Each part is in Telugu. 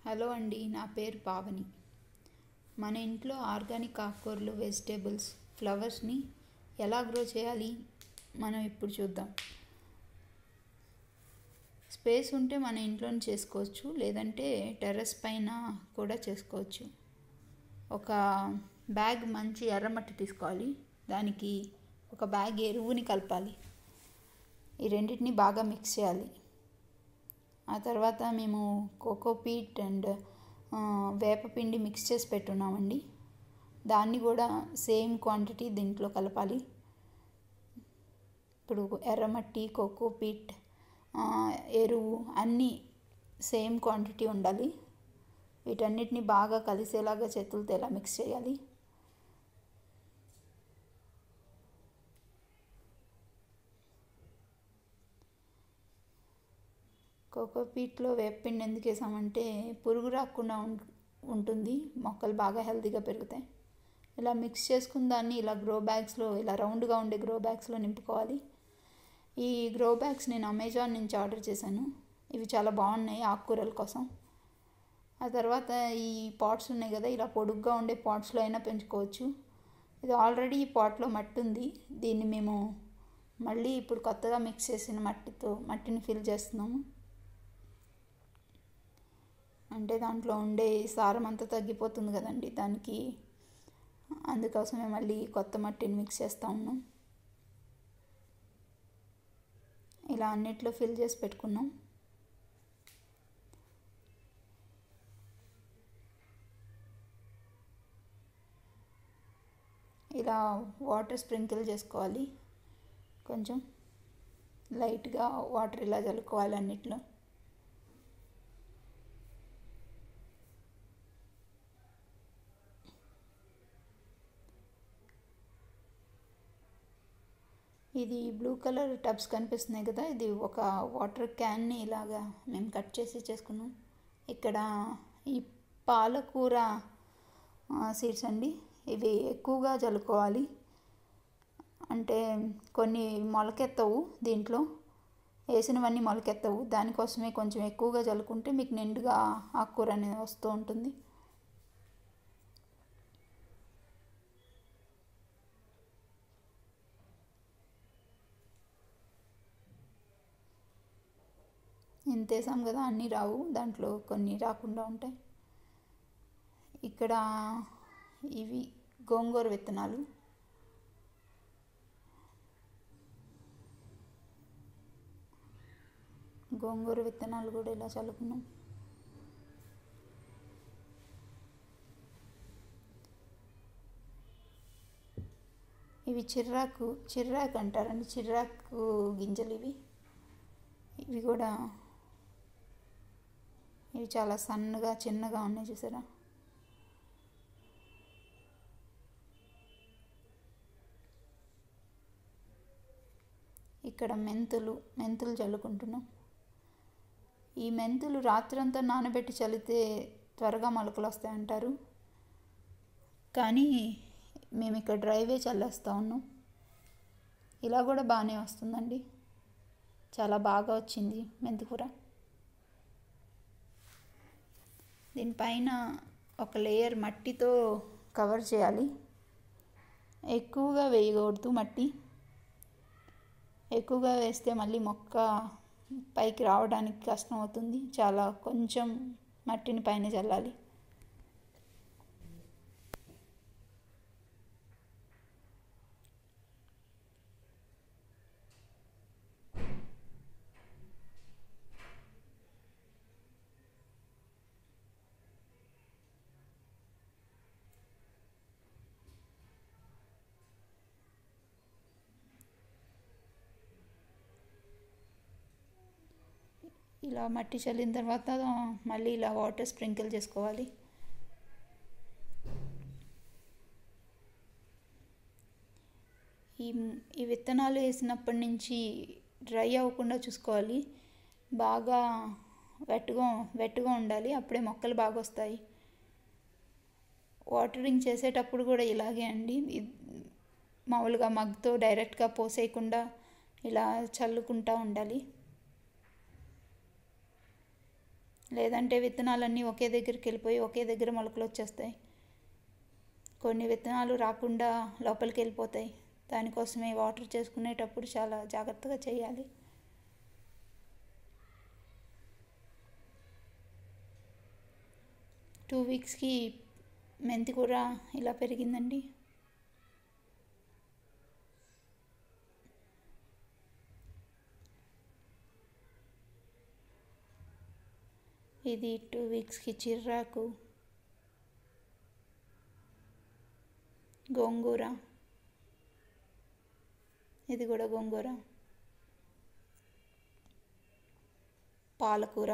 హలో అండి నా పేరు పావని మన ఇంట్లో ఆర్గానిక్ ఆకుకూరలు వెజిటేబుల్స్ ఫ్లవర్స్ని ఎలా గ్రో చేయాలి మనం ఇప్పుడు చూద్దాం స్పేస్ ఉంటే మన ఇంట్లోనే చేసుకోవచ్చు లేదంటే టెర్రస్ పైన కూడా చేసుకోవచ్చు ఒక బ్యాగ్ మంచి ఎర్రమట్టి తీసుకోవాలి దానికి ఒక బ్యాగ్ ఎరువుని కలపాలి ఈ రెండింటిని బాగా మిక్స్ చేయాలి ఆ తర్వాత మేము కోకోపీట్ అండ్ వేపపిండి మిక్స్ చేసి పెట్టున్నామండి దాన్ని కూడా సేమ్ క్వాంటిటీ దీంట్లో కలపాలి ఇప్పుడు ఎర్రమట్టి కోకోపీట్ ఎరువు అన్నీ సేమ్ క్వాంటిటీ ఉండాలి వీటన్నిటిని బాగా కలిసేలాగా చేతులతో ఎలా మిక్స్ చేయాలి కోకోపీట్లో వేపపిండి ఎందుకు వేసామంటే పురుగు రాకుండా ఉంటుంది మొక్కలు బాగా హెల్తీగా పెరుగుతాయి ఇలా మిక్స్ చేసుకున్న దాన్ని ఇలా గ్రో బ్యాగ్స్లో ఇలా రౌండ్గా ఉండే గ్రో బ్యాగ్స్లో నింపుకోవాలి ఈ గ్రో బ్యాగ్స్ నేను అమెజాన్ నుంచి ఆర్డర్ చేశాను ఇవి చాలా బాగున్నాయి ఆకుకూరల కోసం ఆ తర్వాత ఈ పాట్స్ ఉన్నాయి కదా ఇలా పొడుగ్గా ఉండే పాట్స్లో అయినా పెంచుకోవచ్చు ఇది ఆల్రెడీ ఈ పాట్లో మట్టి ఉంది దీన్ని మేము మళ్ళీ ఇప్పుడు కొత్తగా మిక్స్ చేసిన మట్టితో మట్టిని ఫిల్ చేస్తున్నాము అంటే దాంట్లో ఉండే సారం అంతా తగ్గిపోతుంది కదండి దానికి అందుకోసమే మళ్ళీ కొత్త మట్టిని మిక్స్ చేస్తూ ఉన్నాం ఇలా అన్నిట్లో ఫిల్ చేసి పెట్టుకున్నాం ఇలా వాటర్ స్ప్రింకిల్ చేసుకోవాలి కొంచెం లైట్గా వాటర్ ఇలా చల్లుకోవాలి అన్నిట్లో ఇది బ్లూ కలర్ టబ్స్ కనిపిస్తున్నాయి కదా ఇది ఒక వాటర్ క్యాన్ని ఇలాగా మేము కట్ చేసి చేసుకున్నాం ఇక్కడ ఈ పాలకూర సీడ్స్ అండి ఇవి ఎక్కువగా చల్లుకోవాలి అంటే కొన్ని మొలకెత్తవు దీంట్లో వేసినవన్నీ మొలకెత్తవు దానికోసమే కొంచెం ఎక్కువగా చల్లుకుంటే మీకు నిండుగా ఆకుకూర అనేది వస్తూ ఉంటుంది ఇంత వేసాం కదా అన్నీ రావు దాంట్లో కొన్ని రాకుండా ఉంటాయి ఇక్కడ ఇవి గోంగూర విత్తనాలు గోంగూర విత్తనాలు కూడా ఇలా చల్లుకున్నాం ఇవి చిర్రాకు చిర్రాకు అంటారండి చిర్రాకు గింజలు ఇవి ఇవి కూడా ఇవి చాలా సన్నగా చిన్నగా ఉన్నాయి చూసారా ఇక్కడ మెంతులు మెంతులు చల్లుకుంటున్నాం ఈ మెంతులు రాత్రంతా నానబెట్టి చల్లితే త్వరగా మొలకలు వస్తాయంటారు కానీ మేము ఇక్కడ డ్రైవే చల్లేస్తూ ఉన్నాం ఇలా కూడా బాగానే వస్తుందండి చాలా బాగా వచ్చింది మెంతికూర దీనిపైన ఒక లేయర్ మట్టితో కవర్ చేయాలి ఎక్కువగా వేయకూడదు మట్టి ఎక్కువగా వేస్తే మళ్ళీ మొక్క పైకి రావడానికి కష్టం అవుతుంది చాలా కొంచెం మట్టిని పైన చల్లాలి ఇలా మట్టి చల్లిన తర్వాత మళ్ళీ ఇలా వాటర్ స్ప్రింకిల్ చేసుకోవాలి ఈ ఈ విత్తనాలు వేసినప్పటి నుంచి డ్రై అవ్వకుండా చూసుకోవాలి బాగా వెట్టుగా వెట్టుగా ఉండాలి అప్పుడే మొక్కలు బాగా వస్తాయి వాటరింగ్ చేసేటప్పుడు కూడా ఇలాగే అండి మామూలుగా మగ్తో డైరెక్ట్గా పోసేయకుండా ఇలా చల్లుకుంటూ ఉండాలి లేదంటే విత్తనాలన్నీ ఒకే దగ్గరికి వెళ్ళిపోయి ఒకే దగ్గర మొలకలు వచ్చేస్తాయి కొన్ని విత్తనాలు రాకుండా లోపలికి వెళ్ళిపోతాయి దానికోసమే వాటర్ చేసుకునేటప్పుడు చాలా జాగ్రత్తగా చేయాలి టూ వీక్స్కి మెంతి కూర ఇలా పెరిగిందండి ఇది టూ వీక్స్కి చిర్రాకు గోంగూర ఇది కూడా గోంగూర పాలకూర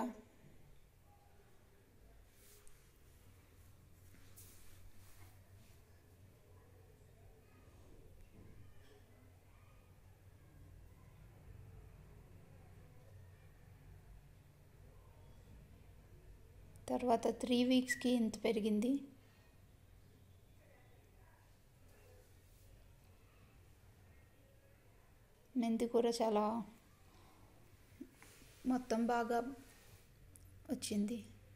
తర్వాత త్రీ వీక్స్కి ఇంత పెరిగింది మెంతి కూర చాలా మొత్తం బాగా వచ్చింది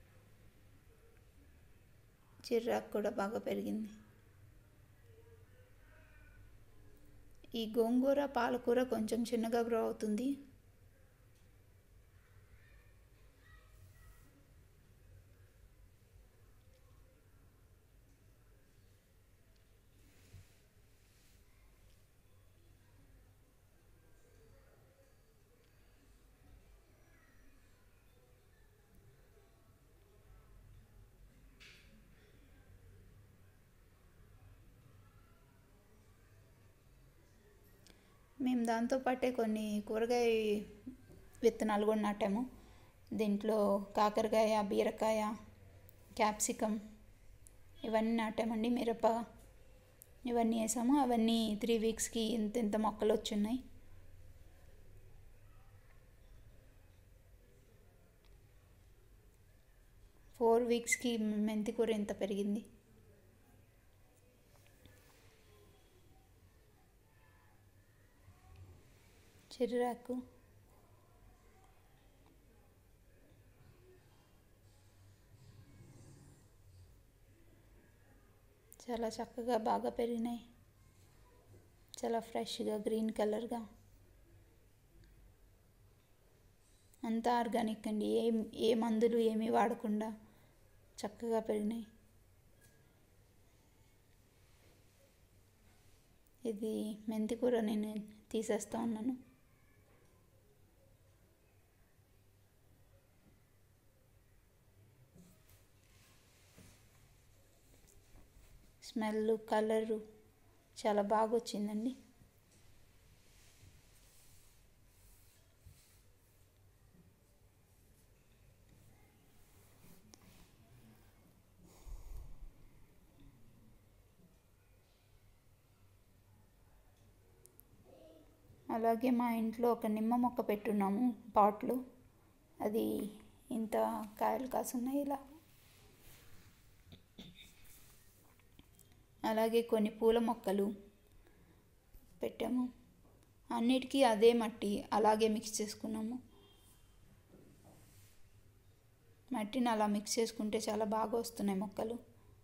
చిర్రాకు కూడా బాగా పెరిగింది ఈ గోంగూర పాలకూర కొంచెం చిన్నగా గ్రో అవుతుంది మేము దాంతో పాటే కొన్ని కూరగాయ విత్తనాలు కూడా నాటాము దీంట్లో కాకరకాయ బీరకాయ క్యాప్సికమ్ ఇవన్నీ నాటామండి మిరప ఇవన్నీ వేసాము అవన్నీ త్రీ వీక్స్కి ఇంత ఇంత మొక్కలు వచ్చున్నాయి ఫోర్ వీక్స్కి మెంతి కూర ఇంత పెరిగింది చిర్రాకు చాలా చక్కగా బాగా పెరిగినాయి చాలా ఫ్రెష్గా గ్రీన్ కలర్గా అంతా ఆర్గానిక్ అండి ఏ ఏ మందులు ఏమీ వాడకుండా చక్కగా పెరిగినాయి ఇది మెంతి కూర నేను తీసేస్తూ ఉన్నాను స్మెల్ కలరు చాలా బాగా వచ్చిందండి అలాగే మా ఇంట్లో ఒక నిమ్మ మొక్క పెట్టున్నాము పాట్లో అది ఇంత కాయలు కాసున్నాయి ఇలా అలాగే కొన్ని పూల మొక్కలు పెట్టాము అన్నిటికీ అదే మట్టి అలాగే మిక్స్ చేసుకున్నాము మట్టిని అలా మిక్స్ చేసుకుంటే చాలా బాగా వస్తున్నాయి మొక్కలు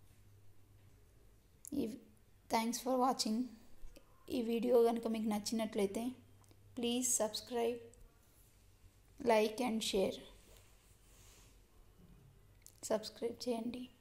ఈ థ్యాంక్స్ ఫర్ వాచింగ్ ఈ వీడియో కనుక మీకు నచ్చినట్లయితే please subscribe like and share subscribe చేయండి